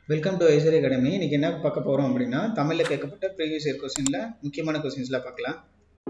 welcome to Ishari academy இன்னைக்கு என்ன பார்க்க போகிறோம் அப்படின்னா தமிழில் கேட்கப்பட்ட ப்ரீவியஸ் இயர் கொஸ்டினில் முக்கியமான கொஸ்டின்ஸ்லாம் பார்க்கலாம்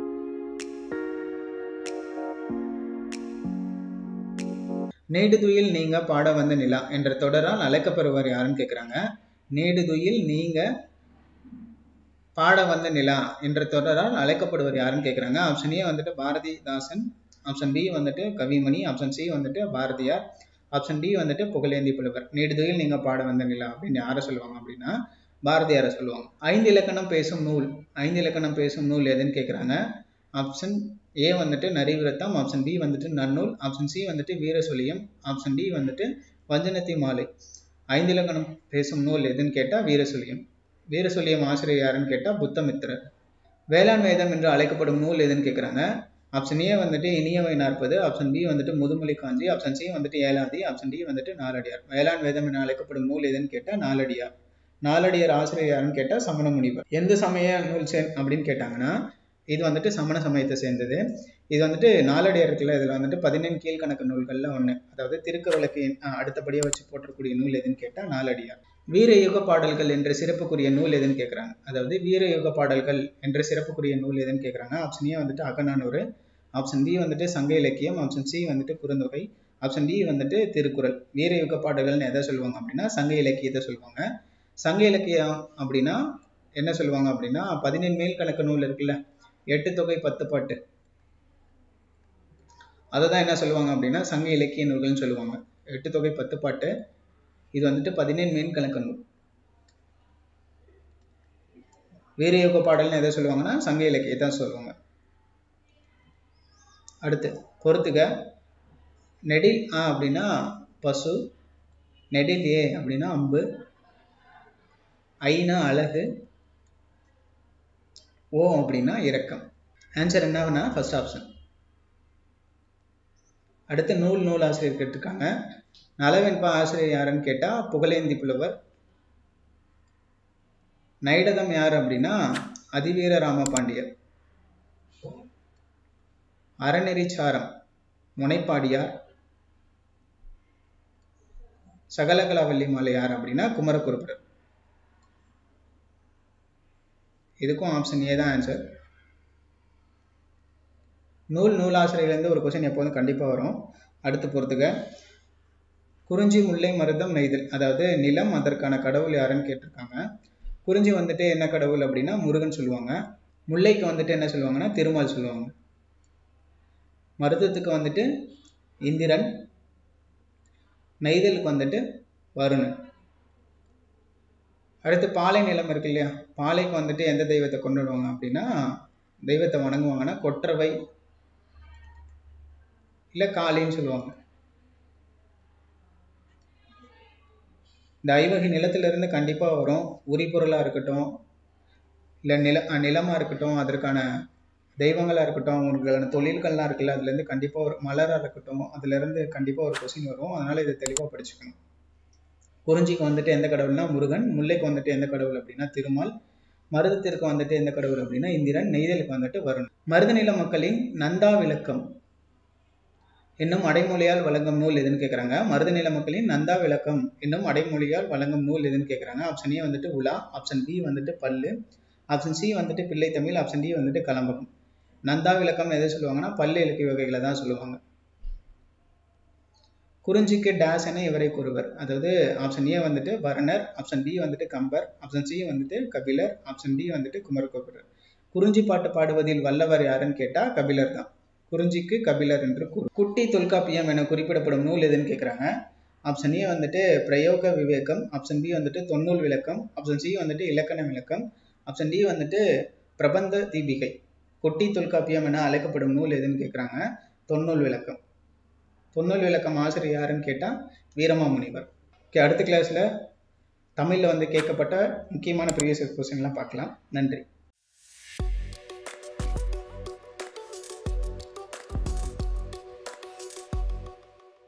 நேடுதுயில் நீங்க பாட வந்த நிலா என்ற தொடரால் அழைக்கப்படுவர் யாருன்னு கேட்குறாங்க நேடுதுயில் நீங்க பாட வந்த நிலா என்ற தொடரால் அழைக்கப்படுவர் யாருன்னு கேட்குறாங்க ஆப்ஷன் ஏ வந்துட்டு பாரதிதாசன் ஆப்ஷன் பி வந்துட்டு கவிமணி ஆப்ஷன் சி வந்துட்டு பாரதியார் ஆப்ஷன் டி வந்துட்டு புகழேந்தி புலவர் நீடுதுயில் நீங்கள் பாட வந்த நிலா அப்படின்னு யாரை சொல்லுவாங்க அப்படின்னா பாரதியாரை சொல்லுவாங்க ஐந்து இலக்கணம் பேசும் நூல் ஐந்து இலக்கணம் பேசும் நூல் எதுன்னு கேட்குறாங்க ஆப்ஷன் ஏ வந்துட்டு நரிவிரத்தம் ஆப்ஷன் பி வந்துட்டு நன்னூல் ஆப்ஷன் சி வந்துட்டு வீரசொலியம் ஆப்ஷன் டி வந்துட்டு வஞ்சனத்தி மாலை ஐந்து இலக்கணம் பேசும் நூல் எதுன்னு கேட்டால் வீரசொலியம் வீரசொலியம் ஆசிரியர் யாருன்னு கேட்டால் புத்தமித்திரர் வேளாண் வேதம் என்று அழைக்கப்படும் நூல் எதுன்னு கேட்குறாங்க ஆப்ஷன் ஏ வந்துட்டு இனியவை நாற்பது ஆப்ஷன் பி வந்துட்டு முதுமொழி காஞ்சி ஆப்ஷன் சி வந்துட்டு ஏழாதி ஆப்ஷன் டி வந்துட்டு நாலடியார் வேளாண் வேதம் என அழைக்கப்படும் நூல் எதுன்னு கேட்டால் நாலடியார் நாலடியார் ஆசிரியர் யாருன்னு கேட்டால் சமண முனிவர் எந்த சமய நூல் சே அப்படின்னு கேட்டாங்கன்னா இது வந்துட்டு சமண சமயத்தை சேர்ந்தது இது வந்துட்டு நாலடியார் இருக்குல்ல இதில் வந்துட்டு பதினெண் கீழ்கணக்கு நூல்களில் ஒன்று அதாவது திருக்குறளுக்கு அடுத்தபடியாக வச்சு போட்டக்கூடிய நூல் எதுன்னு கேட்டால் நாலடியார் வீர யுக பாடல்கள் என்ற சிறப்புக்குரிய நூல் எதுன்னு கேட்குறாங்க அதாவது வீர யுக பாடல்கள் என்ற சிறப்புக்குரிய நூல் எதுன்னு கேட்குறாங்க ஆப்ஷன் ஏ வந்துட்டு அகநானூறு ஆப்ஷன் பி வந்துட்டு சங்க இலக்கியம் ஆப்ஷன் சி வந்துட்டு குறுந்தொகை ஆப்ஷன் டி வந்துட்டு திருக்குறள் வீர யுக பாடல்கள்னு எதை சொல்லுவாங்க அப்படின்னா சங்க இலக்கியத்தை சொல்லுவாங்க சங்க இலக்கியம் அப்படின்னா என்ன சொல்லுவாங்க அப்படின்னா பதினெண் மேல் கணக்கு நூல் இருக்குல்ல எட்டு தொகை பத்து பாட்டு அதை தான் என்ன சொல்லுவாங்க அப்படின்னா சங்க இலக்கிய நூல்கள்னு சொல்லுவாங்க எட்டு தொகை பத்து பாட்டு இது வந்துட்டு பதினேழு மேன் கணக்கு நூல் வீரயோக பாடல்னு எதை சொல்லுவாங்கன்னா சங்க இலக்கியத்தை தான் சொல்லுவாங்க அடுத்து பொறுத்துக்க நெடில் ஆ அப்படின்னா பசு நெடில் ஏ அப்படின்னா அம்பு ஐனா அழகு ஓ அப்படின்னா இரக்கம் ஆன்சர் என்னன்னா ஃபர்ஸ்ட் ஆப்ஷன் அடுத்து நூல் நூல் ஆசிரியர் கேட்டிருக்காங்க நலவெண்பா ஆசிரியர் யாருன்னு கேட்டால் புகழேந்தி புலவர் நைடகம் யார் அப்படின்னா அதிவீர ராமபாண்டியர் அறநெறிச்சாரம் முனைப்பாடியார் சகலகலாவல்லி மாலை யார் அப்படின்னா குமரகுருபரர் இதுக்கும் ஆப்ஷன் ஏ தான் ஆன்சர் நூல் நூலாசிரியர்லேருந்து ஒரு கொஸ்டின் எப்போதும் கண்டிப்பாக வரும் அடுத்து பொறுத்துக்க குறிஞ்சி முல்லை மருதம் நெய்தல் அதாவது நிலம் அதற்கான கடவுள் யாருன்னு கேட்டிருக்காங்க குறிஞ்சி வந்துட்டு என்ன கடவுள் அப்படின்னா முருகன் சொல்லுவாங்க முல்லைக்கு வந்துட்டு என்ன சொல்லுவாங்கன்னா திருமால் சொல்லுவாங்க மருதத்துக்கு வந்துட்டு இந்திரன் நெய்தலுக்கு வந்துட்டு வருணன் அடுத்து பாலை நிலம் இருக்கு இல்லையா பாலைக்கு வந்துட்டு எந்த தெய்வத்தை கொண்டுடுவாங்க அப்படின்னா தெய்வத்தை வணங்குவாங்கன்னா கொற்றவை இல்லை காளின்னு சொல்லுவாங்க இந்த ஐவகை நிலத்திலிருந்து கண்டிப்பாக வரும் உரிபொருளாக இருக்கட்டும் இல்லை நில நிலமாக இருக்கட்டும் அதற்கான தெய்வங்களாக இருக்கட்டும் உங்களுக்கான தொழில்கள்லாம் இருக்குல்ல அதுலேருந்து கண்டிப்பாக ஒரு மலராக இருக்கட்டும் அதுலேருந்து கண்டிப்பாக ஒரு கொஸ்டின் வரும் அதனால் இதை தெளிவாக படிச்சுக்கணும் குறிஞ்சிக்கு வந்துட்டு எந்த கடவுள்னா முருகன் முல்லைக்கு வந்துட்டு எந்த கடவுள் அப்படின்னா திருமால் மருதத்திற்கு வந்துட்டு எந்த கடவுள் அப்படின்னா இந்திரன் நெய்தலுக்கு வந்துட்டு வருணன் மருதநில மக்களின் நந்தா விளக்கம் என்னும் அடைமொழியால் வழங்கும் நூல் எதுன்னு கேட்குறாங்க மருதநில மக்களின் நந்தா விளக்கம் என்னும் அடைமொழியால் வழங்கும் நூல் எதுன்னு கேட்குறாங்க ஆப்ஷன் ஏ வந்துட்டு உலா ஆப்ஷன் பி வந்துட்டு பல்லு ஆப்ஷன் சி வந்துட்டு பிள்ளை தமிழ் ஆப்ஷன் டி வந்துட்டு கலம்பகம் நந்தா விளக்கம் எதை சொல்லுவாங்கன்னா பல்லு இலக்கிய வகைகளை தான் சொல்லுவாங்க குறிஞ்சிக்கு டேஸ் என இவரை கூறுவர் அதாவது ஆப்ஷன் ஏ வந்துட்டு வர்ணர் ஆப்ஷன் பி வந்துட்டு கம்பர் ஆப்ஷன் சி வந்துட்டு கபிலர் ஆப்ஷன் டி வந்துட்டு குமரகோபுரர் குறிஞ்சி பாட்டு பாடுவதில் வல்லவர் யாருன்னு கேட்டால் கபிலர் தான் குறிஞ்சிக்கு கபிலர் என்று கூறு குட்டி தொல்காப்பியம் என குறிப்பிடப்படும் நூல் எதுன்னு கேட்குறாங்க ஆப்ஷன் ஏ வந்துட்டு பிரயோக விவேகம் ஆப்ஷன் பி வந்துட்டு தொன்னூல் விளக்கம் ஆப்ஷன் சி வந்துட்டு இலக்கண விளக்கம் ஆப்ஷன் டி வந்துட்டு பிரபந்த தீபிகை குட்டி தொல்காப்பியம் என அழைக்கப்படும் நூல் எதுன்னு கேட்குறாங்க தொன்னூல் விளக்கம் தொன்னூல் விளக்கம் ஆசிரியர் யாருன்னு கேட்டால் வீரமா முனிவர் ஓகே அடுத்த கிளாஸில் தமிழில் வந்து கேட்கப்பட்ட முக்கியமான ப்ரீவியஸ் கொஸ்டின்லாம் பார்க்கலாம் நன்றி